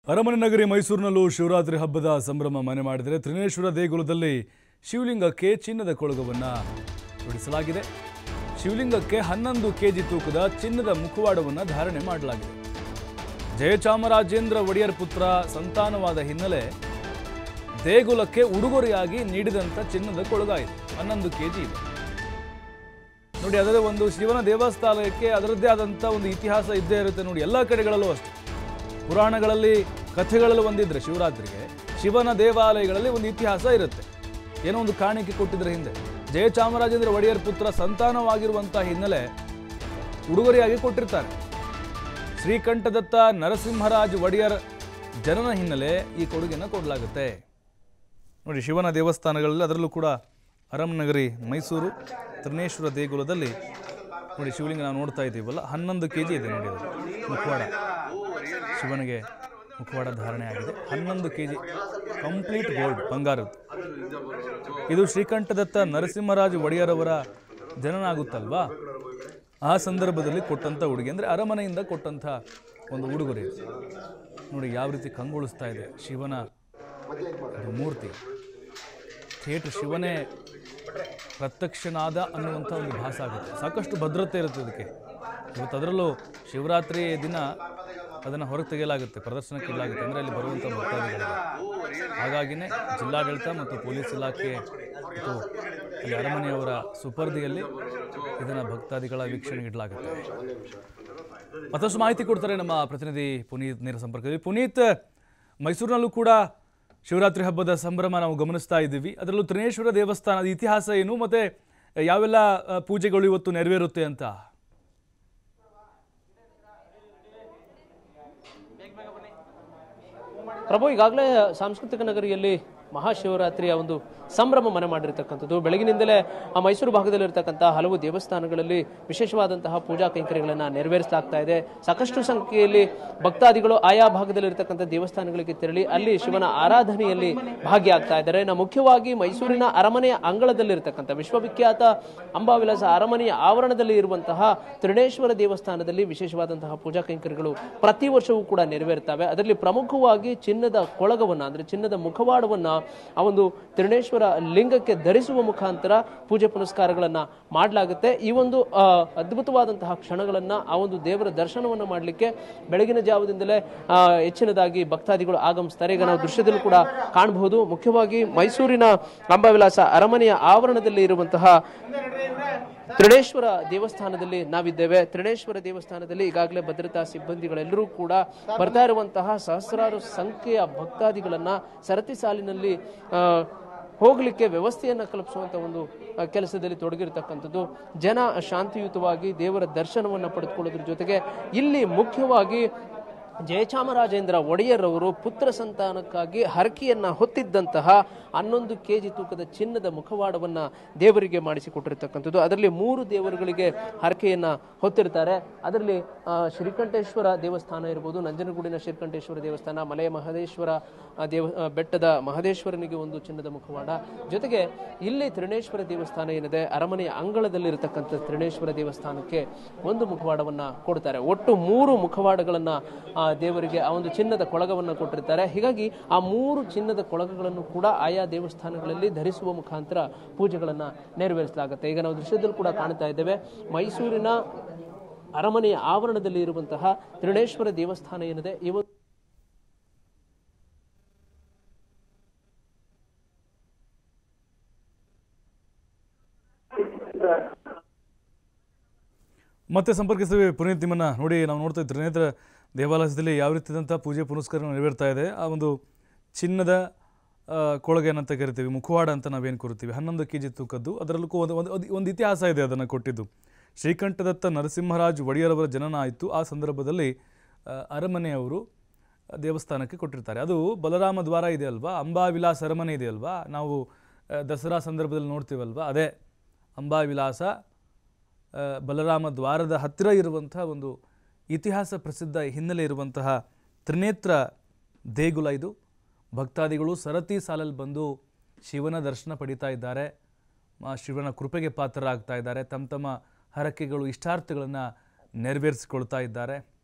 ಅರಮನೆ ನಗರಿ ಮೈಸೂರಿನಲ್ಲೂ ಶಿವರಾತ್ರಿ ಹಬ್ಬದ ಸಂಭ್ರಮ ಮನೆ ಮಾಡಿದರೆ ತ್ರಿನೇಶ್ವರ ದೇಗುಲದಲ್ಲಿ ಶಿವಲಿಂಗಕ್ಕೆ ಚಿನ್ನದ ಕೊಳಗವನ್ನು ಜೋಡಿಸಲಾಗಿದೆ ಶಿವಲಿಂಗಕ್ಕೆ ಹನ್ನೊಂದು ಕೆಜಿ ತೂಕದ ಚಿನ್ನದ ಮುಖವಾಡವನ್ನು ಧಾರಣೆ ಮಾಡಲಾಗಿದೆ ಜಯಚಾಮರಾಜೇಂದ್ರ ಒಡೆಯರ್ ಪುತ್ರ ಸಂತಾನವಾದ ಹಿನ್ನೆಲೆ ದೇಗುಲಕ್ಕೆ ಉಡುಗೊರೆಯಾಗಿ ನೀಡಿದಂಥ ಚಿನ್ನದ ಕೊಳಗ ಇದೆ ಹನ್ನೊಂದು ಕೆಜಿ ಇದೆ ನೋಡಿ ಅದರ ಒಂದು ಶಿವನ ದೇವಸ್ಥಾನಕ್ಕೆ ಅದರದ್ದೇ ಆದಂಥ ಒಂದು ಇತಿಹಾಸ ಇದ್ದೇ ಇರುತ್ತೆ ನೋಡಿ ಎಲ್ಲ ಕಡೆಗಳಲ್ಲೂ ಅಷ್ಟೇ ಪುರಾಣಗಳಲ್ಲಿ ಕಥೆಗಳಲ್ಲಿ ಒಂದಿದ್ರೆ ಶಿವರಾತ್ರಿಗೆ ಶಿವನ ದೇವಾಲಯಗಳಲ್ಲಿ ಒಂದು ಇತಿಹಾಸ ಇರುತ್ತೆ ಏನೋ ಒಂದು ಕಾಣಿಕೆ ಕೊಟ್ಟಿದ್ರೆ ಹಿಂದೆ ಜಯಚಾಮರಾಜೇಂದ್ರ ಒಡೆಯರ್ ಪುತ್ರ ಸಂತಾನವಾಗಿರುವಂಥ ಹಿನ್ನೆಲೆ ಉಡುಗೊರೆಯಾಗಿ ಕೊಟ್ಟಿರ್ತಾರೆ ಶ್ರೀಕಂಠದತ್ತ ನರಸಿಂಹರಾಜ್ ಒಡೆಯರ್ ಜನನ ಹಿನ್ನೆಲೆ ಈ ಕೊಡುಗೆಯನ್ನು ಕೊಡಲಾಗುತ್ತೆ ನೋಡಿ ಶಿವನ ದೇವಸ್ಥಾನಗಳಲ್ಲಿ ಅದರಲ್ಲೂ ಕೂಡ ಅರಮನಗರಿ ಮೈಸೂರು ತ್ರಿನೇಶ್ವರ ದೇಗುಲದಲ್ಲಿ ನೋಡಿ ಶಿವಲಿಂಗ ನಾವು ನೋಡ್ತಾ ಇದ್ದೀವಲ್ಲ ಹನ್ನೊಂದು ಕೆ ಜಿ ಇದೆ ನೋಡಿ ಅದು ಮುಖವಾಡ ಶಿವನಿಗೆ ಮುಖವಾಡ ಧಾರಣೆ ಆಗಿದೆ ಹನ್ನೊಂದು ಕೆ ಜಿ ಕಂಪ್ಲೀಟ್ ಗೋಲ್ಡ್ ಬಂಗಾರದ್ದು ಇದು ಶ್ರೀಕಂಠದತ್ತ ನರಸಿಂಹರಾಜ ಒಡೆಯರವರ ಜನನ ಆಗುತ್ತಲ್ವಾ ಆ ಸಂದರ್ಭದಲ್ಲಿ ಕೊಟ್ಟಂಥ ಉಡುಗೆ ಅಂದರೆ ಅರಮನೆಯಿಂದ ಕೊಟ್ಟಂಥ ಒಂದು ಉಡುಗೊರೆ ಇದು. ನೋಡಿ ಯಾವ ರೀತಿ ಕಂಗೊಳಿಸ್ತಾ ಇದೆ ಶಿವನ ಒಂದು ಮೂರ್ತಿ ಥೇಟ್ ಶಿವನೇ ಪ್ರತ್ಯಕ್ಷನಾದ ಅನ್ನುವಂಥ ಒಂದು ಭಾಸ ಆಗುತ್ತೆ ಸಾಕಷ್ಟು ಭದ್ರತೆ ಇರುತ್ತೆ ಅದಕ್ಕೆ ಇವತ್ತು ಅದರಲ್ಲೂ ಶಿವರಾತ್ರಿ ದಿನ ಅದನ್ನು ಹೊರಗೆ ತೆಗೆಯಲಾಗುತ್ತೆ ಪ್ರದರ್ಶನಕ್ಕೆ ಇಡಲಾಗುತ್ತೆ ಅಂದರೆ ಅಲ್ಲಿ ಬರುವಂಥ ಭಕ್ತಾದಿಗಳಿಗೆ ಹಾಗಾಗಿನೇ ಜಿಲ್ಲಾಡಳಿತ ಮತ್ತು ಪೊಲೀಸ್ ಇಲಾಖೆ ಮತ್ತು ಅಲ್ಲಿ ಅರಮನೆಯವರ ಸುಪರ್ದಿಯಲ್ಲಿ ಇದನ್ನು ಭಕ್ತಾದಿಗಳ ವೀಕ್ಷಣೆಗೆ ಇಡಲಾಗುತ್ತೆ ಮತ್ತಷ್ಟು ಮಾಹಿತಿ ಕೊಡ್ತಾರೆ ನಮ್ಮ ಪ್ರತಿನಿಧಿ ಪುನೀತ್ ನೇರ ಸಂಪರ್ಕದಲ್ಲಿ ಪುನೀತ್ ಮೈಸೂರಿನಲ್ಲೂ ಕೂಡ ಶಿವರಾತ್ರಿ ಹಬ್ಬದ ಸಂಭ್ರಮ ನಾವು ಗಮನಿಸ್ತಾ ಇದ್ದೀವಿ ಅದರಲ್ಲೂ ತ್ರಿನೇಶ್ವರ ದೇವಸ್ಥಾನದ ಇತಿಹಾಸ ಏನು ಮತ್ತೆ ಯಾವೆಲ್ಲ ಆ, ಪೂಜೆಗಳು ಇವತ್ತು ನೆರವೇರುತ್ತೆ ಅಂತ ಪ್ರಭು ಈಗಾಗಲೇ ಸಾಂಸ್ಕೃತಿಕ ನಗರಿಯಲ್ಲಿ ಮಹಾಶಿವರಾತ್ರಿಯ ಒಂದು ಸಂಭ್ರಮ ಮನೆ ಮಾಡಿರ್ತಕ್ಕಂಥದ್ದು ಬೆಳಗಿನಿಂದಲೇ ಆ ಮೈಸೂರು ಭಾಗದಲ್ಲಿರ್ತಕ್ಕಂಥ ಹಲವು ದೇವಸ್ಥಾನಗಳಲ್ಲಿ ವಿಶೇಷವಾದಂತಹ ಪೂಜಾ ಕೈಂಕರ್ಯಗಳನ್ನು ನೆರವೇರಿಸಲಾಗ್ತಾ ಇದೆ ಸಾಕಷ್ಟು ಸಂಖ್ಯೆಯಲ್ಲಿ ಭಕ್ತಾದಿಗಳು ಆಯಾ ಭಾಗದಲ್ಲಿರ್ತಕ್ಕಂಥ ದೇವಸ್ಥಾನಗಳಿಗೆ ತೆರಳಿ ಅಲ್ಲಿ ಶಿವನ ಆರಾಧನೆಯಲ್ಲಿ ಭಾಗಿಯಾಗ್ತಾ ಇದ್ದಾರೆ ಇನ್ನು ಮುಖ್ಯವಾಗಿ ಮೈಸೂರಿನ ಅರಮನೆಯ ಅಂಗಳದಲ್ಲಿರ್ತಕ್ಕಂಥ ವಿಶ್ವವಿಖ್ಯಾತ ಅಂಬಾವಿಲಾಸ ಅರಮನೆಯ ಆವರಣದಲ್ಲಿ ಇರುವಂತಹ ತ್ರಿನೇಶ್ವರ ದೇವಸ್ಥಾನದಲ್ಲಿ ವಿಶೇಷವಾದಂತಹ ಪೂಜಾ ಕೈಂಕರ್ಯಗಳು ಪ್ರತಿ ವರ್ಷವೂ ಕೂಡ ನೆರವೇರ್ತವೆ ಅದರಲ್ಲಿ ಪ್ರಮುಖವಾಗಿ ಚಿನ್ನದ ಕೊಳಗವನ್ನ ಅಂದ್ರೆ ಚಿನ್ನದ ಮುಖವಾಡವನ್ನ ಆ ಒಂದು ತ್ರಿನೇಶ್ವರ ಲಿಂಗಕ್ಕೆ ಧರಿಸುವ ಮುಖಾಂತರ ಪೂಜೆ ಪುನಸ್ಕಾರಗಳನ್ನ ಮಾಡಲಾಗುತ್ತೆ ಈ ಒಂದು ಆ, ಅದ್ಭುತವಾದಂತಹ ಕ್ಷಣಗಳನ್ನ ಆ ಒಂದು ದೇವರ ದರ್ಶನವನ್ನ ಮಾಡಲಿಕ್ಕೆ ಬೆಳಗಿನ ಜಾವದಿಂದಲೇ ಆ, ಹೆಚ್ಚಿನದಾಗಿ ಭಕ್ತಾದಿಗಳು ಆಗಮಿಸ್ತಾರೆ ಈಗ ನಾವು ದೃಶ್ಯದಲ್ಲೂ ಕೂಡ ಕಾಣಬಹುದು ಮುಖ್ಯವಾಗಿ ಮೈಸೂರಿನ ಅಂಬಾವಿಲಾಸ ಅರಮನೆಯ ಆವರಣದಲ್ಲಿ ಇರುವಂತಹ ತ್ರಿಣೇಶ್ವರ ದೇವಸ್ಥಾನದಲ್ಲಿ ನಾವಿದ್ದೇವೆ ತ್ರಿಣೇಶ್ವರ ದೇವಸ್ಥಾನದಲ್ಲಿ ಈಗಾಗಲೇ ಭದ್ರತಾ ಸಿಬ್ಬಂದಿಗಳೆಲ್ಲರೂ ಕೂಡ ಬರ್ತಾ ಇರುವಂತಹ ಸಹಸ್ರಾರು ಸಂಖ್ಯೆಯ ಭಕ್ತಾದಿಗಳನ್ನ ಸರತಿ ಸಾಲಿನಲ್ಲಿ ಆ, ಹೋಗಲಿಕ್ಕೆ ವ್ಯವಸ್ಥೆಯನ್ನು ಕಲ್ಪಿಸುವಂತ ಒಂದು ಆ, ಕೆಲಸದಲ್ಲಿ ತೊಡಗಿರತಕ್ಕಂಥದ್ದು ಜನ ಶಾಂತಿಯುತವಾಗಿ ದೇವರ ದರ್ಶನವನ್ನು ಪಡೆದುಕೊಳ್ಳೋದ್ರ ಜೊತೆಗೆ ಇಲ್ಲಿ ಮುಖ್ಯವಾಗಿ ಜಯಚಾಮರಾಜೇಂದ್ರ ಒಡೆಯರವರು ಪುತ್ರ ಸಂತಾನಕ್ಕಾಗಿ ಹರಕೆಯನ್ನ ಹೊತ್ತಿದ್ದಂತಹ ಹನ್ನೊಂದು ಕೆಜಿ ತೂಕದ ಚಿನ್ನದ ಮುಖವಾಡವನ್ನ ದೇವರಿಗೆ ಮಾಡಿಸಿಕೊಟ್ಟಿರ್ತಕ್ಕಂಥದ್ದು ಅದರಲ್ಲಿ ಮೂರು ದೇವರುಗಳಿಗೆ ಹರಕೆಯನ್ನ ಹೊತ್ತಿರ್ತಾರೆ ಅದರಲ್ಲಿ ಆ, ಶ್ರೀಕಂಠೇಶ್ವರ ದೇವಸ್ಥಾನ ಇರ್ಬೋದು ನಂಜನಗೂಡಿನ ಶ್ರೀಕಂಠೇಶ್ವರ ದೇವಸ್ಥಾನ ಮಲೆಯ ಮಹದೇಶ್ವರ ಆ, ದೇವ ಆ, ಬೆಟ್ಟದ ಮಹದೇಶ್ವರನಿಗೆ ಒಂದು ಚಿನ್ನದ ಮುಖವಾಡ ಜೊತೆಗೆ ಇಲ್ಲಿ ತ್ರಿಣೇಶ್ವರ ದೇವಸ್ಥಾನ ಏನಿದೆ ಅರಮನೆಯ ಅಂಗಳದಲ್ಲಿ ಇರತಕ್ಕಂಥ ತ್ರಿಣೇಶ್ವರ ದೇವಸ್ಥಾನಕ್ಕೆ ಒಂದು ಮುಖವಾಡವನ್ನ ಕೊಡ್ತಾರೆ ಒಟ್ಟು ಮೂರು ಮುಖವಾಡಗಳನ್ನ ಆ ದೇವರಿಗೆ ಆ ಒಂದು ಚಿನ್ನದ ಕೊಳಗವನ್ನು ಕೊಟ್ಟಿರ್ತಾರೆ ಹೀಗಾಗಿ ಆ ಮೂರು ಚಿನ್ನದ ಕೊಳಗಗಳನ್ನು ಕೂಡ ಆಯಾ ದೇವಸ್ಥಾನಗಳಲ್ಲಿ ಧರಿಸುವ ಮುಖಾಂತರ ಪೂಜೆಗಳನ್ನ ನೆರವೇರಿಸಲಾಗುತ್ತೆ ಈಗ ನಾವು ದೃಶ್ಯದಲ್ಲಿ ಕೂಡ ಕಾಣ್ತಾ ಇದ್ದೇವೆ ಮೈಸೂರಿನ ಅರಮನೆಯ ಆವರಣದಲ್ಲಿ ಇರುವಂತಹ ತ್ರಿಣೇಶ್ವರ ದೇವಸ್ಥಾನ ಏನಿದೆ ಇವತ್ತು ಮತ್ತೆ ಸಂಪರ್ಕಿಸ್ತೇವೆ ಪುನೀತ್ ನಿಮ್ಮನ್ನ ನೋಡಿ ನಾವು ನೋಡ್ತಾ ಇದ್ದೀವಿ ತ್ರಿನೇತ್ರ ದೇವಾಲಯದಲ್ಲಿ ಯಾವ ರೀತಿಯಾದಂಥ ಪೂಜೆ ಪುನಸ್ಕಾರ ನೆರವೇರ್ತಾ ಇದೆ ಆ ಒಂದು ಚಿನ್ನದ ಆ, ಕೊಳಗೆ ಏನಂತ ಕರಿತೀವಿ ಮುಖವಾಡ ಅಂತ ನಾವೇನು ಕರಿತೀವಿ ಹನ್ನೊಂದು ಕೆ ಜಿ ತೂಕದ್ದು ಅದರಲ್ಲೂ ಒಂದು ಒಂದು ಒಂದು- ಒಂದು ಇತಿಹಾಸ ಇದೆ ಅದನ್ನು ಕೊಟ್ಟಿದ್ದು ಶ್ರೀಕಂಠದತ್ತ ನರಸಿಂಹರಾಜ್ ಒಡೆಯರವರ ಜನನ ಆಯಿತು ಆ ಸಂದರ್ಭದಲ್ಲಿ ಆ, ಅರಮನೆಯವರು ದೇವಸ್ಥಾನಕ್ಕೆ ಕೊಟ್ಟಿರ್ತಾರೆ ಅದು ಬಲರಾಮ ದ್ವಾರ ಇದೆ ಅಲ್ವಾ ಅಂಬಾವಿಲಾಸ ಅರಮನೆ ಇದೆ ಅಲ್ವಾ ನಾವು ಆ, ದಸರಾ ಸಂದರ್ಭದಲ್ಲಿ ನೋಡ್ತೀವಲ್ವಾ ಅದೇ ಅಂಬಾವಿಲಾಸ ಆ, ಬಲರಾಮ ದ್ವಾರದ ಹತ್ತಿರ ಇರುವಂಥ ಒಂದು ಇತಿಹಾಸ ಪ್ರಸಿದ್ಧ ಹಿನ್ನೆಲೆ ಇರುವಂತಹ ತ್ರಿನೇತ್ರ ದೇಗುಲ ಇದು ಭಕ್ತಾದಿಗಳು ಸರತಿ ಸಾಲಲ್ಲಿ ಬಂದು ಶಿವನ ದರ್ಶನ ಪಡಿತಾ ಇದ್ದಾರೆ ಆ ಶಿವನ ಕೃಪೆಗೆ ಪಾತ್ರರಾಗ್ತಾ ಇದ್ದಾರೆ ತಮ್ಮ ತಮ್ಮ ಹರಕೆಗಳು ಇಷ್ಟಾರ್ಥಗಳನ್ನು ನೆರವೇರಿಸಿಕೊಳ್ತಾ ಇದ್ದಾರೆ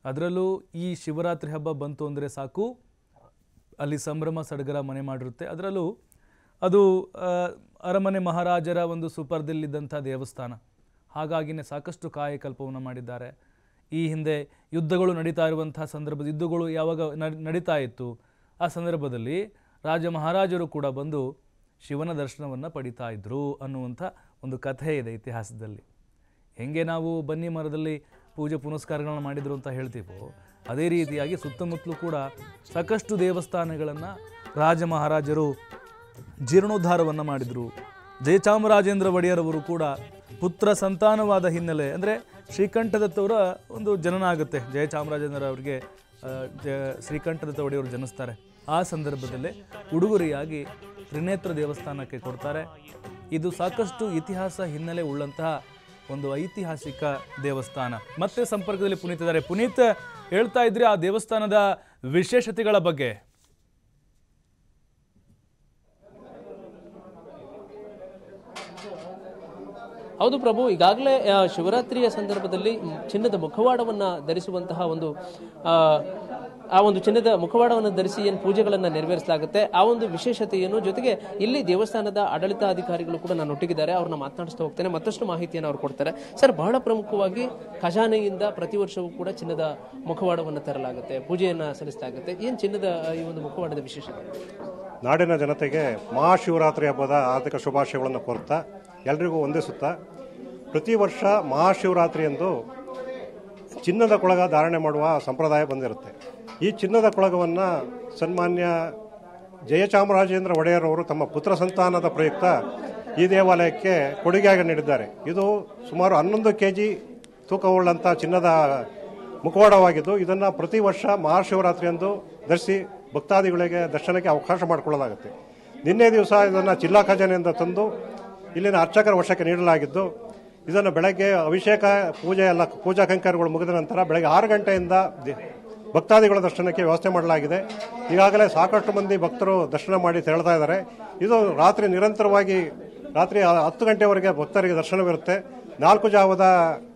ಅದರಲ್ಲೂ ಈ ಶಿವರಾತ್ರಿ ಹಬ್ಬ ಬಂತು ಅಂದರೆ ಸಾಕು ಅಲ್ಲಿ ಸಂಭ್ರಮ ಸಡಗರ ಮನೆ ಮಾಡಿರುತ್ತೆ ಅದರಲ್ಲೂ ಅದು ಆ, ಅರಮನೆ ಮಹಾರಾಜರ ಒಂದು ಸುಪರ್ದಲ್ಲಿದ್ದಂಥ ದೇವಸ್ಥಾನ ಹಾಗಾಗಿನೇ ಸಾಕಷ್ಟು ಕಾಯಕಲ್ಪವನ್ನು ಮಾಡಿದ್ದಾರೆ ಈ ಹಿಂದೆ ಯುದ್ಧಗಳು ನಡೀತಾ ಇರುವಂತಹ ಸಂದರ್ಭದ ಯುದ್ಧಗಳು ಯಾವಾಗ ನಡ್- ನಡೀತಾ ಇತ್ತು ಆ ಸಂದರ್ಭದಲ್ಲಿ ರಾಜ ಮಹಾರಾಜರು ಕೂಡ ಬಂದು ಶಿವನ ದರ್ಶನವನ್ನು ಪಡಿತಾ ಇದ್ರು ಅನ್ನುವಂಥ ಒಂದು ಕಥೆ ಇದೆ ಇತಿಹಾಸದಲ್ಲಿ ಹೆಂಗೆ ನಾವು ಬನ್ನಿ ಮರದಲ್ಲಿ ಪೂಜೆ ಪುನಸ್ಕಾರಗಳನ್ನ ಮಾಡಿದ್ರು ಅಂತ ಹೇಳ್ತೀವೋ ಅದೇ ರೀತಿಯಾಗಿ ಸುತ್ತಮುತ್ತಲೂ ಕೂಡ ಸಾಕಷ್ಟು ದೇವಸ್ಥಾನಗಳನ್ನು ರಾಜ ಮಹಾರಾಜರು ಜೀರ್ಣೋದ್ಧಾರವನ್ನು ಮಾಡಿದರು ಜಯಚಾಮರಾಜೇಂದ್ರ ಒಡೆಯರವರು ಕೂಡ ಪುತ್ರ ಸಂತಾನವಾದ ಹಿನ್ನೆಲೆ ಅಂದರೆ ಶ್ರೀಕಂಠದತ್ತವರ ಒಂದು ಜನನ ಆಗುತ್ತೆ ಜಯಚಾಮರಾಜೇಂದ್ರ ಅವರಿಗೆ ಆ, ಜ- ಶ್ರೀಕಂಠದತ್ತ ಒಡೆಯವರು ಜನಿಸ್ತಾರೆ ಆ ಸಂದರ್ಭದಲ್ಲೇ ಉಡುಗೊರೆಯಾಗಿ ತ್ರಿನೇತ್ರ ದೇವಸ್ಥಾನಕ್ಕೆ ಕೊಡ್ತಾರೆ ಇದು ಸಾಕಷ್ಟು ಇತಿಹಾಸ ಹಿನ್ನೆಲೆ ಉಳ್ಳಂತಹ ಒಂದು ಐತಿಹಾಸಿಕ ದೇವಸ್ಥಾನ ಮತ್ತೆ ಸಂಪರ್ಕದಲ್ಲಿ ಪುನೀತ್ ಇದ್ದಾರೆ ಪುನೀತ್ ಹೇಳ್ತಾ ಇದ್ರಿ ಆ ದೇವಸ್ಥಾನದ ವಿಶೇಷತೆಗಳ ಬಗ್ಗೆ ಹೌದು ಪ್ರಭು ಈಗಾಗಲೇ ಆ, ಶಿವರಾತ್ರಿಯ ಸಂದರ್ಭದಲ್ಲಿ ಮ್, ಚಿನ್ನದ ಮುಖವಾಡವನ್ನ ಧರಿಸುವಂತಹ ಒಂದು ಆ, ಆ ಒಂದು ಚಿನ್ನದ ಮುಖವಾಡವನ್ನು ಧರಿಸಿ ಏನು ಪೂಜೆಗಳನ್ನು ನೆರವೇರಿಸಲಾಗುತ್ತೆ ಆ ಒಂದು ವಿಶೇಷತೆ ಏನು ಜೊತೆಗೆ ಇಲ್ಲಿ ದೇವಸ್ಥಾನದ ಆಡಳಿತಾಧಿಕಾರಿಗಳು ಕೂಡ ನಾನು ಒಟ್ಟಿಗಿದ್ದಾರೆ ಅವ್ರನ್ನ ಮಾತನಾಡಿಸ್ತಾ ಹೋಗ್ತೇನೆ ಮತ್ತಷ್ಟು ಮಾಹಿತಿಯನ್ನು ಅವ್ರು ಕೊಡ್ತಾರೆ ಸರ್ ಬಹಳ ಪ್ರಮುಖವಾಗಿ ಖಜಾನೆಯಿಂದ ಪ್ರತಿ ವರ್ಷವೂ ಕೂಡ ಚಿನ್ನದ ಮುಖವಾಡವನ್ನು ತರಲಾಗುತ್ತೆ ಪೂಜೆಯನ್ನು ಸಲ್ಲಿಸಲಾಗುತ್ತೆ ಏನು ಚಿನ್ನದ ಆ, ಈ ಒಂದು ಮುಖವಾಡದ ವಿಶೇಷತೆ ನಾಡಿನ ಜನತೆಗೆ ಮಹಾಶಿವರಾತ್ರಿ ಹಬ್ಬದ ಆರ್ಥಿಕ ಶುಭಾಶಯಗಳನ್ನು ಕೋರ್ತಾ ಎಲ್ರಿಗೂ ಒಂದೇ ಸುತ್ತ ಪ್ರತಿ ವರ್ಷ ಮಹಾಶಿವರಾತ್ರಿಯಂದು ಚಿನ್ನದ ಕೊಳಗ ಧಾರಣೆ ಮಾಡುವ ಸಂಪ್ರದಾಯ ಬಂದಿರುತ್ತೆ ಈ ಚಿನ್ನದ ಕೊಳಗವನ್ನು ಸನ್ಮಾನ್ಯ ಜಯಚಾಮರಾಜೇಂದ್ರ ಒಡೆಯರವರು ತಮ್ಮ ಪುತ್ರ ಸಂತಾನದ ಪ್ರಯುಕ್ತ ಈ ದೇವಾಲಯಕ್ಕೆ ಕೊಡುಗೆಯಾಗಿ ನೀಡಿದ್ದಾರೆ ಇದು ಸುಮಾರು ಹನ್ನೊಂದು ಕೆ ಜಿ ತೂಕವುಳ್ಳಂಥ ಚಿನ್ನದ ಮುಖವಾಡವಾಗಿದ್ದು ಇದನ್ನು ಪ್ರತಿ ವರ್ಷ ಮಹಾಶಿವರಾತ್ರಿಯಂದು ಧರಿಸಿ ಭಕ್ತಾದಿಗಳಿಗೆ ದರ್ಶನಕ್ಕೆ ಅವಕಾಶ ಮಾಡಿಕೊಳ್ಳಲಾಗುತ್ತೆ ನಿನ್ನೆ ದಿವಸ ಇದನ್ನು ಜಿಲ್ಲಾ ಖಜಾನೆಯಿಂದ ತಂದು ಇಲ್ಲಿನ ಅರ್ಚಕರ ವಶಕ್ಕೆ ನೀಡಲಾಗಿದ್ದು ಇದನ್ನು ಬೆಳಗ್ಗೆ ಅಭಿಷೇಕ ಪೂಜೆ ಎಲ್ಲ ಪೂಜಾ ಕೈಂಕರ್ಯಗಳು ಮುಗಿದ ನಂತರ ಬೆಳಗ್ಗೆ ಆರು ಗಂಟೆಯಿಂದ ದಿ- ಭಕ್ತಾದಿಗಳ ದರ್ಶನಕ್ಕೆ ವ್ಯವಸ್ಥೆ ಮಾಡಲಾಗಿದೆ ಈಗಾಗಲೇ ಸಾಕಷ್ಟು ಮಂದಿ ಭಕ್ತರು ದರ್ಶನ ಮಾಡಿ ತೆರಳ್ತಾ ಇದ್ದಾರೆ ಇದು ರಾತ್ರಿ ನಿರಂತರವಾಗಿ ರಾತ್ರಿ ಹತ್ತು ಗಂಟೆವರೆಗೆ ಭಕ್ತರಿಗೆ ದರ್ಶನವಿರುತ್ತೆ ನಾಲ್ಕು ಜಾವದ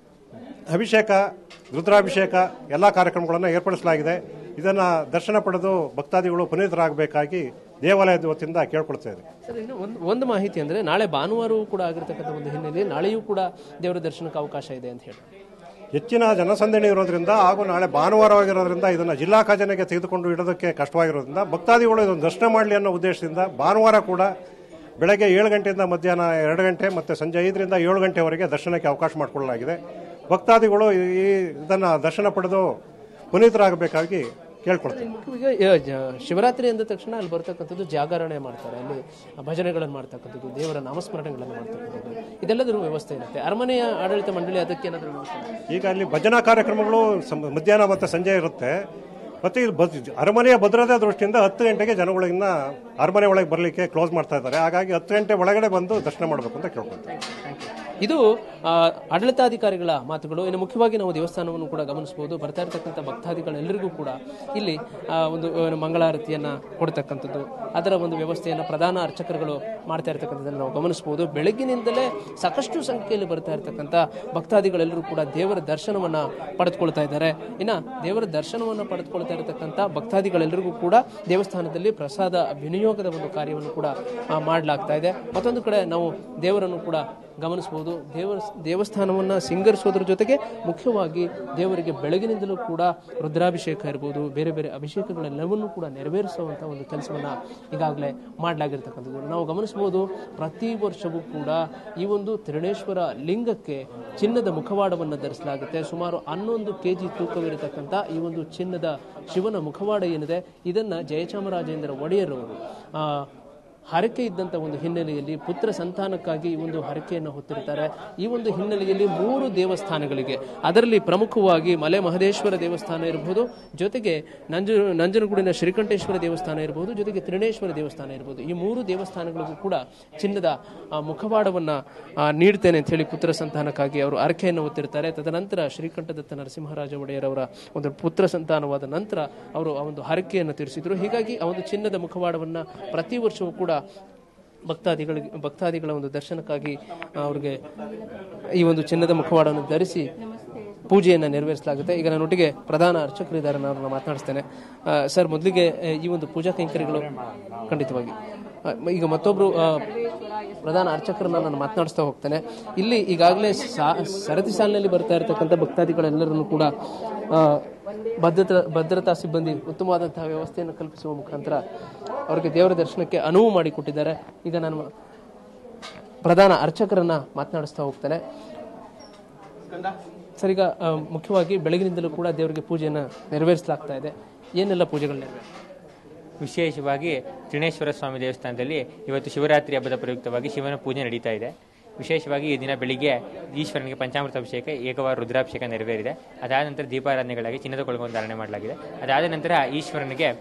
ಅಭಿಷೇಕ ರುದ್ರಾಭಿಷೇಕ ಎಲ್ಲ ಕಾರ್ಯಕ್ರಮಗಳನ್ನು ಏರ್ಪಡಿಸಲಾಗಿದೆ ಇದನ್ನು ದರ್ಶನ ಪಡೆದು ಭಕ್ತಾದಿಗಳು ಪುನೀತರಾಗಬೇಕಾಗಿ ದೇವಾಲಯದ ವತಿಯಿಂದ ಕೇಳ್ಕೊಳ್ತಾ ಇದೆ ಸರ್ ಇನ್ನು ಒಂದು ಒಂದು ಮಾಹಿತಿ ಅಂದ್ರೆ ನಾಳೆ ಭಾನುವಾರವೂ ಕೂಡ ಆಗಿರ್ತಕ್ಕಂಥ ಒಂದು ಹಿನ್ನೆಲೆ ನಾಳೆಯೂ ಕೂಡ ದೇವರ ದರ್ಶನಕ್ಕೆ ಅವಕಾಶ ಇದೆ ಅಂತ ಹೇಳಿ ಹೆಚ್ಚಿನ ಜನಸಂದಣಿ ಇರೋದ್ರಿಂದ ಹಾಗೂ ನಾಳೆ ಭಾನುವಾರವಾಗಿರೋದ್ರಿಂದ ಇದನ್ನು ಜಿಲ್ಲಾ ಖಜಾನೆಗೆ ತೆಗೆದುಕೊಂಡು ಇಡೋದಕ್ಕೆ ಕಷ್ಟವಾಗಿರೋದ್ರಿಂದ ಭಕ್ತಾದಿಗಳು ಇದನ್ನು ದರ್ಶನ ಮಾಡಲಿ ಅನ್ನೋ ಉದ್ದೇಶದಿಂದ ಭಾನುವಾರ ಕೂಡ ಬೆಳಗ್ಗೆ ಏಳು ಗಂಟೆಯಿಂದ ಮಧ್ಯಾಹ್ನ ಎರಡು ಗಂಟೆ ಮತ್ತು ಸಂಜೆ ಐದರಿಂದ ಏಳು ಗಂಟೆವರೆಗೆ ದರ್ಶನಕ್ಕೆ ಅವಕಾಶ ಮಾಡಿಕೊಳ್ಳಲಾಗಿದೆ ಭಕ್ತಾದಿಗಳು ಈ ಇದನ್ನು ದರ್ಶನ ಪಡೆದು ಪುನೀತರಾಗಬೇಕಾಗಿ ಕೇಳ್ಕೊಳ್ತಾರೆ ಮುಖ್ಯವಾಗಿ ಆ, ಜ- ಶಿವರಾತ್ರಿ ಅಂದ ತಕ್ಷಣ ಅಲ್ಲಿ ಬರ್ತಕ್ಕಂಥದ್ದು ಜಾಗರಣೆ ಮಾಡ್ತಾರೆ ಅಲ್ಲಿ ಭಜನೆಗಳನ್ನು ಮಾಡ್ತಕ್ಕಂಥದ್ದು ದೇವರ ನಾಮಸ್ಮರಣೆಗಳನ್ನು ಮಾಡ್ತಕ್ಕಂಥದ್ದು ಇದೆಲ್ಲದರ ವ್ಯವಸ್ಥೆ ಇರುತ್ತೆ ಅರಮನೆಯ ಆಡಳಿತ ಮಂಡಳಿ ಅದಕ್ಕೆ ಏನಾದರೂ ವ್ಯವಸ್ಥೆ ಇದೆ? ಈಗ ಅಲ್ಲಿ ಭಜನಾ ಕಾರ್ಯಕ್ರಮಗಳು ಸಂ- ಮಧ್ಯಾಹ್ನ ಮತ್ತು ಸಂಜೆ ಇರುತ್ತೆ ಮತ್ತು ಇದು ಬದ್- ಅರಮನೆಯ ಭದ್ರತೆ ದೃಷ್ಟಿಯಿಂದ ಹತ್ತು ಗಂಟೆಗೆ ಜನಗಳಿನ್ನ ಅರಮನೆ ಒಳಗೆ ಬರಲಿಕ್ಕೆ ಕ್ಲೋಸ್ ಮಾಡ್ತಾ ಇದ್ದಾರೆ ಹಾಗಾಗಿ ಹತ್ತು ಗಂಟೆ ಒಳಗಡೆ ಬಂದು ದರ್ಶನ ಮಾಡಬೇಕು ಅಂತ ಕೇಳ್ಕೊಳ್ತಾರೆ ಇದು ಆ, ಆಡಳಿತಾಧಿಕಾರಿಗಳ ಮಾತುಗಳು ಇನ್ನು ಮುಖ್ಯವಾಗಿ ನಾವು ದೇವಸ್ಥಾನವನ್ನು ಕೂಡ ಗಮನಿಸಬಹುದು ಬರ್ತಾ ಇರತಕ್ಕಂಥ ಭಕ್ತಾದಿಗಳೆಲ್ಲರಿಗೂ ಕೂಡ ಇಲ್ಲಿ ಆ, ಒಂದು ಆ, ಮಂಗಳಾರತಿಯನ್ನ ಕೊಡ್ತಕ್ಕಂಥದ್ದು ಅದರ ಒಂದು ವ್ಯವಸ್ಥೆಯನ್ನು ಪ್ರಧಾನ ಅರ್ಚಕರುಗಳು ಮಾಡ್ತಾ ಇರತಕ್ಕಂಥದ್ದನ್ನು ನಾವು ಗಮನಿಸಬಹುದು ಬೆಳಗ್ಗಿನಿಂದಲೇ ಸಾಕಷ್ಟು ಸಂಖ್ಯೆಯಲ್ಲಿ ಬರ್ತಾ ಇರತಕ್ಕಂಥ ಭಕ್ತಾದಿಗಳೆಲ್ಲರೂ ಕೂಡ ದೇವರ ದರ್ಶನವನ್ನ ಪಡೆದುಕೊಳ್ತಾ ಇದ್ದಾರೆ ಇನ್ನ ದೇವರ ದರ್ಶನವನ್ನು ಪಡೆದುಕೊಳ್ತಾ ಇರತಕ್ಕಂಥ ಭಕ್ತಾದಿಗಳೆಲ್ಲರಿಗೂ ಕೂಡ ದೇವಸ್ಥಾನದಲ್ಲಿ ಪ್ರಸಾದ ವಿನಿಯೋಗದ ಒಂದು ಕಾರ್ಯವನ್ನು ಕೂಡ ಆ, ಮಾಡಲಾಗ್ತಾ ಇದೆ ಮತ್ತೊಂದು ಕಡೆ ನಾವು ದೇವರನ್ನು ಕೂಡ ಗಮನಿಸಬಹುದು ದೇವರ ದೇವಸ್ಥಾನವನ್ನು ಸಿಂಗರಿಸೋದ್ರ ಜೊತೆಗೆ ಮುಖ್ಯವಾಗಿ ದೇವರಿಗೆ ಬೆಳಗಿನಿಂದಲೂ ಕೂಡ ರುದ್ರಾಭಿಷೇಕ ಇರ್ಬೋದು ಬೇರೆ ಬೇರೆ ಅಭಿಷೇಕಗಳೆಲ್ಲವನ್ನೂ ಕೂಡ ನೆರವೇರಿಸುವಂಥ ಒಂದು ಕೆಲಸವನ್ನು ಈಗಾಗಲೇ ಮಾಡಲಾಗಿರ್ತಕ್ಕಂಥದ್ದು ನಾವು ಗಮನಿಸಬಹುದು ಪ್ರತಿ ವರ್ಷವೂ ಕೂಡ ಈ ಒಂದು ತ್ರಿಣೇಶ್ವರ ಲಿಂಗಕ್ಕೆ ಚಿನ್ನದ ಮುಖವಾಡವನ್ನು ಧರಿಸಲಾಗುತ್ತೆ ಸುಮಾರು ಹನ್ನೊಂದು ಕೆ ಜಿ ತೂಕವಿರತಕ್ಕಂಥ ಈ ಒಂದು ಚಿನ್ನದ ಶಿವನ ಮುಖವಾಡ ಏನಿದೆ ಇದನ್ನು ಜಯಚಾಮರಾಜೇಂದ್ರ ಒಡೆಯರವರು ಆ, ಹರಕೆ ಇದ್ದಂಥ ಒಂದು ಹಿನ್ನೆಲೆಯಲ್ಲಿ ಪುತ್ರ ಸಂತಾನಕ್ಕಾಗಿ ಈ ಒಂದು ಹರಕೆಯನ್ನು ಹೊತ್ತಿರ್ತಾರೆ ಈ ಒಂದು ಹಿನ್ನೆಲೆಯಲ್ಲಿ ಮೂರು ದೇವಸ್ಥಾನಗಳಿಗೆ ಅದರಲ್ಲಿ ಪ್ರಮುಖವಾಗಿ ಮಲೆ ಮಹದೇಶ್ವರ ದೇವಸ್ಥಾನ ಇರಬಹುದು ಜೊತೆಗೆ ನಂಜು ನಂಜನಗೂಡಿನ ಶ್ರೀಕಂಠೇಶ್ವರ ದೇವಸ್ಥಾನ ಇರಬಹುದು ಜೊತೆಗೆ ತ್ರಿಣೇಶ್ವರ ದೇವಸ್ಥಾನ ಇರಬಹುದು ಈ ಮೂರು ದೇವಸ್ಥಾನಗಳಿಗೂ ಕೂಡ ಚಿನ್ನದ ಆ, ಮುಖವಾಡವನ್ನ ಆ, ನೀಡ್ತೇನೆ ಅಂತ ಹೇಳಿ ಪುತ್ರ ಸಂತಾನಕ್ಕಾಗಿ ಅವರು ಹರಕೆಯನ್ನು ಹೊತ್ತಿರ್ತಾರೆ ತದನಂತರ ಶ್ರೀಕಂಠದತ್ತ ನರಸಿಂಹರಾಜ ಒಡೆಯರ್ ಅವರ ಒಂದು ಪುತ್ರ ಸಂತಾನವಾದ ನಂತರ ಅವರು ಆ ಒಂದು ಹರಕೆಯನ್ನು ತೀರಿಸಿದ್ರು ಹೀಗಾಗಿ ಆ ಒಂದು ಚಿನ್ನದ ಮುಖವಾಡವನ್ನ ಪ್ರತಿ ವರ್ಷವೂ ಕೂಡ ಭಕ್ತಾದಿಗಳಿಗೆ ಭಕ್ತಾದಿಗಳ ಒಂದು ದರ್ಶನಕ್ಕಾಗಿ ಆ, ಅವ್ರಿಗೆ ಈ ಒಂದು ಚಿನ್ನದ ಮುಖವಾಡವನ್ನು ಧರಿಸಿ ಪೂಜೆಯನ್ನು ನೆರವೇರಿಸಲಾಗುತ್ತೆ ಈಗ ನನ್ನೊಟ್ಟಿಗೆ ಪ್ರಧಾನ ಅರ್ಚಕರಿದ್ದಾರೆ ನಾನು ಅವ್ರನ್ನ ಮಾತನಾಡಿಸ್ತೇನೆ ಆ, ಸರ್ ಮೊದಲಿಗೆ ಆ, ಈ ಒಂದು ಪೂಜಾ ಕೈಂಕರ್ಯಗಳು ಖಂಡಿತವಾಗಿ ಆ, ಈಗ ಮತ್ತೊಬ್ರು ಆ, ಪ್ರಧಾನ ಅರ್ಚಕರನ್ನ ನಾನು ಮಾತನಾಡಿಸ್ತಾ ಹೋಗ್ತೇನೆ ಇಲ್ಲಿ ಈಗಾಗಲೇ ಸಾ- ಸರತಿ ಸಾಲಿನಲ್ಲಿ ಬರ್ತಾ ಇರತಕ್ಕಂಥ ಭಕ್ತಾದಿಗಳೆಲ್ಲರನ್ನು ಕೂಡ ಆ, ಭದ್ರತಾ ಭದ್ರತಾ ಸಿಬ್ಬಂದಿ ಉತ್ತಮವಾದಂತಹ ವ್ಯವಸ್ಥೆಯನ್ನು ಕಲ್ಪಿಸುವ ಮುಖಾಂತರ ಅವರಿಗೆ ದೇವರ ದರ್ಶನಕ್ಕೆ ಅನುವು ಮಾಡಿಕೊಟ್ಟಿದ್ದಾರೆ ಈಗ ನಾನು ಪ್ರಧಾನ ಅರ್ಚಕರನ್ನ ಮಾತನಾಡಿಸ್ತಾ ಹೋಗ್ತೇನೆ ಸರ್ ಈಗ ಆ, ಮುಖ್ಯವಾಗಿ ಬೆಳಗಿನಿಂದಲೂ ಕೂಡ ದೇವರಿಗೆ ಪೂಜೆಯನ್ನು ನೆರವೇರಿಸಲಾಗ್ತಾ ಇದೆ ಏನೆಲ್ಲ ಪೂಜೆಗಳು ನೆರವೇರಿವೆ ವಿಶೇಷವಾಗಿ ತ್ರಿನೇಶ್ವರ ಸ್ವಾಮಿ ದೇವಸ್ಥಾನದಲ್ಲಿ ಇವತ್ತು ಶಿವರಾತ್ರಿ ಹಬ್ಬದ ಪ್ರಯುಕ್ತವಾಗಿ ಶಿವನ ಪೂಜೆ ನಡೀತಾ ಇದೆ ವಿಶೇಷವಾಗಿ ಈ ದಿನ ಬೆಳಿಗ್ಗೆ ಈಶ್ವರನಿಗೆ ಪಂಚಾಮೃತ ಅಭಿಷೇಕ ಏಕವಾರ ರುದ್ರಾಭಿಷೇಕ ನೆರವೇರಿದೆ ಅದಾದ ನಂತರ ದೀಪಾರಾಧನೆಗಳಾಗಿ ಚಿನ್ನದ ಕೊಳಗೊಂದು ಧಾರಣೆ ಮಾಡಲಾಗಿದೆ ಅದಾದ ನಂತರ ಈಶ್ವರನಿಗೆ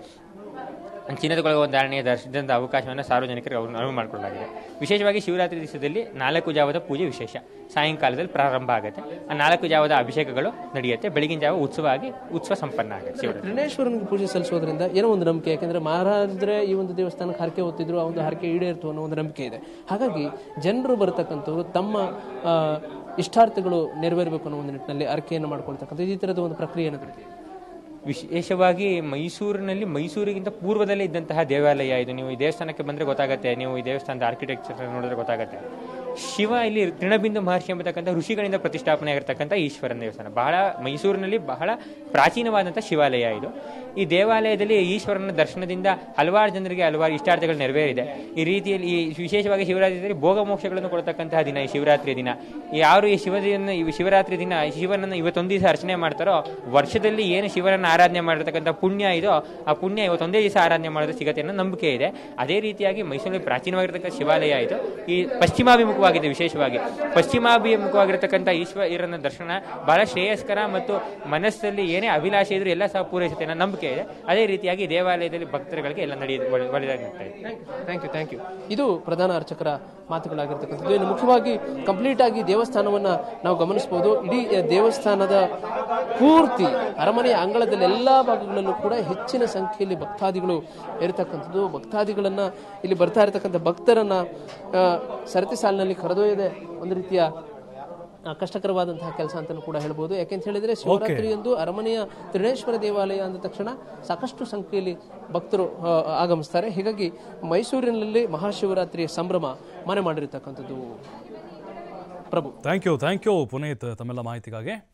ಚಿನ್ನದ ಕೊಳಗೊಂದು ಧಾರಣೆಯ ದರ್ಶನದ ಅವಕಾಶವನ್ನು ಸಾರ್ವಜನಿಕರಿಗೆ ಅವ್ರನ್ನ ಅನುವು ಮಾಡಿಕೊಳ್ಳಲಾಗಿದೆ ವಿಶೇಷವಾಗಿ ಶಿವರಾತ್ರಿ ದಿವಸದಲ್ಲಿ ನಾಲ್ಕು ಜಾವದ ಪೂಜೆ ವಿಶೇಷ ಸಾಯಂಕಾಲದಲ್ಲಿ ಪ್ರಾರಂಭ ಆಗುತ್ತೆ ಆ ನಾಲ್ಕು ಜಾವದ ಅಭಿಷೇಕಗಳು ನಡೆಯುತ್ತೆ ಬೆಳಗಿನ ಜಾವ ಉತ್ಸವ ಆಗಿ ಉತ್ಸವ ಸಂಪನ್ನ ಆಗುತ್ತೆ ಶಿವರಾತ್ರಿ ತ್ರಿನೇಶ್ವರನಿಗೆ ಪೂಜೆ ಸಲ್ಲಿಸೋದ್ರಿಂದ ಏನೋ ಒಂದು ನಂಬಿಕೆ ಯಾಕೆಂದ್ರೆ ಮಹಾರಾಜರೇ ಈ ಒಂದು ದೇವಸ್ಥಾನಕ್ಕೆ ಹರಕೆ ಹೊತ್ತಿದ್ರು ಆ ಒಂದು ಹರಕೆ ಈಡೇರ್ತು ಅನ್ನೋ ಒಂದು ನಂಬಿಕೆ ಇದೆ ಹಾಗಾಗಿ ಜನರು ಬರತಕ್ಕಂಥವ್ರು ತಮ್ಮ ಆ, ಇಷ್ಟಾರ್ಥಗಳು ನೆರವೇರಬೇಕು ಅನ್ನೋ ಒಂದು ನಿಟ್ಟಿನಲ್ಲಿ ಹರಕೆಯನ್ನು ಮಾಡ್ಕೊಳ್ತಕ್ಕಂಥ ಈ ಥರದ ಒಂದು ಪ್ರಕ್ರಿಯೆ ನಡೆದಿದೆ ವಿಶೇಷವಾಗಿ ಮೈಸೂರಿನಲ್ಲಿ ಮೈಸೂರಿಗಿಂತ ಪೂರ್ವದಲ್ಲೇ ಇದ್ದಂತಹ ದೇವಾಲಯ ಇದು ನೀವು ಈ ದೇವಸ್ಥಾನಕ್ಕೆ ಬಂದರೆ ಗೊತ್ತಾಗುತ್ತೆ ನೀವು ಈ ದೇವಸ್ಥಾನದ ಆರ್ಕಿಟೆಕ್ಚರ್ ನೋಡಿದ್ರೆ ಗೊತ್ತಾಗುತ್ತೆ ಶಿವ ಇಲ್ಲಿ ತೃಣಬಿಂದು ಮಹರ್ಷಿ ಎಂಬತಕ್ಕಂಥ ಋಷಿಗಳಿಂದ ಪ್ರತಿಷ್ಠಾಪನೆ ಆಗಿರ್ತಕ್ಕಂಥ ಈಶ್ವರನ ದೇವಸ್ಥಾನ ಬಹಳ ಮೈಸೂರಿನಲ್ಲಿ ಬಹಳ ಪ್ರಾಚೀನವಾದಂಥ ಶಿವಾಲಯ ಇದು ಈ ದೇವಾಲಯದಲ್ಲಿ ಈಶ್ವರನ ದರ್ಶನದಿಂದ ಹಲವಾರು ಜನರಿಗೆ ಹಲವಾರು ಇಷ್ಟಾರ್ಥಗಳು ನೆರವೇರಿದೆ ಈ ರೀತಿಯಲ್ಲಿ ಈ ವಿಶೇಷವಾಗಿ ಶಿವರಾತ್ರಿಯಲ್ಲಿ ಭೋಗ ಮೋಕ್ಷಗಳನ್ನು ಕೊಡತಕ್ಕಂತಹ ದಿನ ಈ ಶಿವರಾತ್ರಿಯ ದಿನ ಯಾರು ಈ ಶಿವದಿನ ಈ ಶಿವರಾತ್ರಿ ದಿನ ಶಿವನನ್ನು ಇವತ್ತೊಂದು ದಿವಸ ಅರ್ಚನೆ ಮಾಡ್ತಾರೋ ವರ್ಷದಲ್ಲಿ ಏನು ಶಿವನನ್ನು ಆರಾಧನೆ ಮಾಡಿರ್ತಕ್ಕಂಥ ಪುಣ್ಯ ಇದೋ ಆ ಪುಣ್ಯ ಇವತ್ತೊಂದೇ ದಿವಸ ಆರಾಧನೆ ಮಾಡೋದು ಸಿಗತ್ತೆ ಅನ್ನೋ ನಂಬಿಕೆ ಇದೆ ಅದೇ ರೀತಿಯಾಗಿ ಮೈಸೂರಲ್ಲಿ ಪ್ರಾಚೀನವಾಗಿರ್ತಕ್ಕಂಥ ಶಿವಾಲಯ ಇದು ಈ ಪಶ್ಚಿಮಾಭಿಮುಖವಾಗಿದೆ ವಿಶೇಷವಾಗಿ ಪಶ್ಚಿಮಾಭಿಮುಖವಾಗಿರ್ತಕ್ಕಂಥ ಈಶ್ವರನ ದರ್ಶನ ಬಹಳ ಶ್ರೇಯಸ್ಕರ ಮತ್ತು ಮನಸ್ಸಲ್ಲಿ ಏನೇ ಅಭಿಲಾಷೆ ಇದ್ರೂ ಎಲ್ಲ ಸಹ ಪೂರೈಸುತ್ತೆ ಅನ್ನೋ ನಂಬಿಕೆ ಇದೆ ಅದೇ ರೀತಿಯಾಗಿ ದೇವಾಲಯದಲ್ಲಿ ಭಕ್ತರುಗಳಿಗೆ ಎಲ್ಲ ನಡೆಯುತ್ತೆ ಒಳ್ಳೆ- ಒಳ್ಳೆದಾಗಿ ನಡೀತಾ ಇದೆ ಥ್ಯಾಂಕ್ ಯು ಥ್ಯಾಂಕ್ ಯು ಇದು ಪ್ರಧಾನ ಅರ್ಚಕರ ಮಾತುಗಳಾಗಿರ್ತಕ್ಕಂಥದ್ದು ಇನ್ನು ಮುಖ್ಯವಾಗಿ ಕಂಪ್ಲೀಟ್ ಆಗಿ ದೇವಸ್ಥಾನವನ್ನ ನಾವು ಗಮನಿಸಬಹುದು ಇಡೀ ಆ, ದೇವಸ್ಥಾನದ ಪೂರ್ತಿ ಅರಮನೆಯ ಅಂಗಳದಲ್ಲಿ ಎಲ್ಲಾ ಭಾಗಗಳಲ್ಲೂ ಕೂಡ ಹೆಚ್ಚಿನ ಸಂಖ್ಯೆಯಲ್ಲಿ ಭಕ್ತಾದಿಗಳು ಇರತಕ್ಕಂಥದ್ದು ಭಕ್ತಾದಿಗಳನ್ನ ಇಲ್ಲಿ ಬರ್ತಾ ಇರತಕ್ಕಂಥ ಭಕ್ತರನ್ನ ಆ, ಸರತಿ ಸಾಲಿನಲ್ಲಿ ಕರೆದೊಯ್ಯದೆ ಒಂದು ರೀತಿಯ ಆ, ಕಷ್ಟಕರವಾದಂತಹ ಕೆಲಸ ಅಂತಲೂ ಕೂಡ ಹೇಳ್ಬೋದು ಯಾಕೆಂತ ಹೇಳಿದ್ರೆ ಶಿವರಾತ್ರಿ ಎಂದು ಅರಮನೆಯ ತ್ರಿನೇಶ್ವರ ದೇವಾಲಯ ಅಂದ ತಕ್ಷಣ ಸಾಕಷ್ಟು ಸಂಖ್ಯೆಯಲ್ಲಿ ಭಕ್ತರು ಆ, ಆಗಮಿಸ್ತಾರೆ ಹೀಗಾಗಿ ಮೈಸೂರಿನಲ್ಲಿ ಮಹಾಶಿವರಾತ್ರಿಯ ಸಂಭ್ರಮ ಮನೆ ಮಾಡಿರ್ತಕ್ಕಂಥದ್ದು Prabhu thank you thank you Puneeth ತಮ್ಮೆಲ್ಲ ಮಾಹಿತಿಗಾಗಿ